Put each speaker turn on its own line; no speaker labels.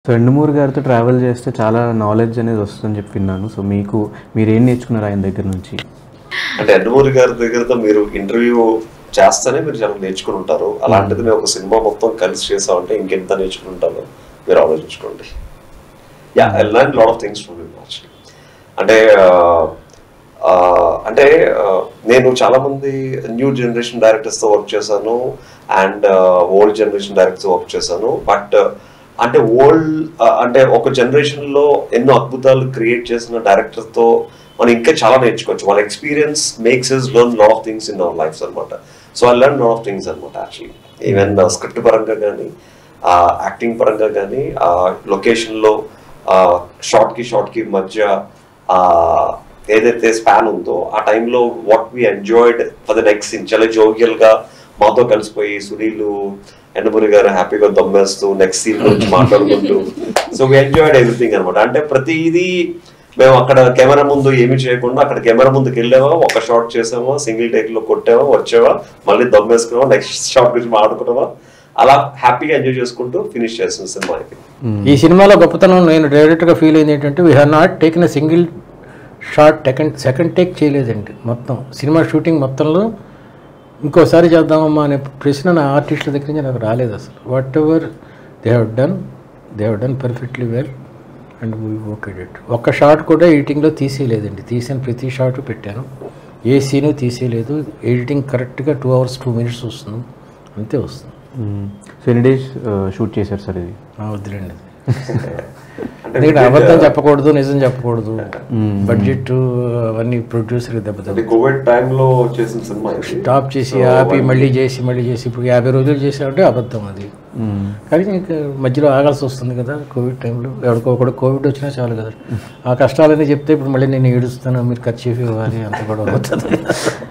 so Yandamuri గారితో travel చేస్తే చాలా నాలెడ్జ్ అనేది వస్తుందని చెప్పి విన్నాను సో మీకు మీరు ఏం నేర్చుకున్నారు ఆయన దగ్గర నుంచి
అంటే ఎండమూరి గారి దగ్గరతో మీరు ఇంటర్వ్యూ చేస్తేనే మీరు చాలా నేర్చుకుని ఉంటారు అలాంటిది మేము ఒక సినిమా మొత్తం కలిసి చేసామంటే ఇంకెంత నేర్చుకుని ఉంటారో మీరు ఆలోచించుకోండి yeah I learn lot of things from him actually అంటే ఆ, ఆ, అంటే ఆ, నేను చాలా మంది న్యూ జనరేషన్ డైరెక్టర్స్ తో వర్క్ చేశాను and old generation directors work చేశాను బట్ అంటే ఓల్డ్ అంటే ఒక జనరేషన్ లో ఎన్నో అద్భుతాలు క్రియేట్ చేసిన డైరెక్టర్ తో మనం ఇంకా చాలా నేర్చుకోవచ్చు వాళ్ళ experience makes us learn lot of things in our lives అనమాట so I learn lot of things అనమాట యాక్చువల్లీ ఈవెన్ స్క్రిప్ట్ పరంగా కానీ యాక్టింగ్ పరంగా కానీ లొకేషన్లో షార్ట్ కి షార్ట్ కి మధ్య ఆ, ఏదైతే స్పాన్ ఉందో ఆ టైంలో what we enjoyed for the next scene చాలా జోవియల్ గా మాతో కలిసిపోయి సునీలు ఎండమూరి గారు హ్యాపీగా దమ్మేస్తూ నెక్స్ట్ సీన్ గురించి మాట్లాడుకుంటూ సో వి ఎంజాయిడ్ ఎవ్రీథింగ్ అనమాట అంటే ప్రతిదీ మేము అక్కడ కెమెరా ముందు ఏమి చేయకుండా అక్కడ కెమెరా ముందుకు వెళ్ళామా ఒక షాట్ చేసామా సింగిల్ టేక్ లో కొట్టామా వచ్చావా మళ్ళీ దమ్మేసుకున్నావా నెక్స్ట్ షాట్ గురించి మాట్లాడుకున్నావా అలా హ్యాపీగా ఎంజాయ్ చేసుకుంటూ ఫినిష్ చేసిన సినిమా ఇది
ఈ సినిమాలో గొప్పతనం నేను డైరెక్ట్గా ఫీల్ అయింది ఏంటంటే we have not taken a single shot second second take చేయలేదండి మొత్తం సినిమా షూటింగ్ మొత్తంలో ఇంకోసారి చేద్దామమ్మా అనే ప్రశ్న నా ఆర్టిస్టుల దగ్గర నుంచి నాకు రాలేదు అసలు whatever they have done they have done perfectly well and we okay it ఒక్క షాట్ కూడా ఎడిటింగ్లో తీసేయలేదండి తీసిన ప్రతి షాట్ పెట్టాను ఏ సీను తీసేయలేదు ఎడిటింగ్ కరెక్ట్గా టూ అవర్స్ టూ మినిట్స్ వస్తుంది అంతే వస్తుంది
సో ఎన్ని డేస్ షూట్ చేశారు సార్ ఇది
ఆ, వద్దులేండి ఎందుకంటే అబద్ధం చెప్పకూడదు నిజం చెప్పకూడదు బడ్జెట్ అవన్నీ ప్రొడ్యూసర్
అంటే
దెబ్బతింది
కోవిడ్ టైంలో చేసిన సినిమా ఇది
స్టాప్ చేసి ఆపి మళ్ళీ చేసి మళ్ళీ చేసి ఇప్పుడు యాభై రోజులు చేసామంటే అబద్ధం అది కానీ ఇంకా మధ్యలో ఆగాల్సి వస్తుంది కదా కోవిడ్ టైంలో ఎవరికో కూడా కోవిడ్ వచ్చినా చాలు కదా ఆ కష్టాలన్నీ చెప్తే ఇప్పుడు మళ్ళీ నేను ఏడుస్తాను మీరు ఖర్చు ఇవ్వాలి అంత కూడా అవుతుంది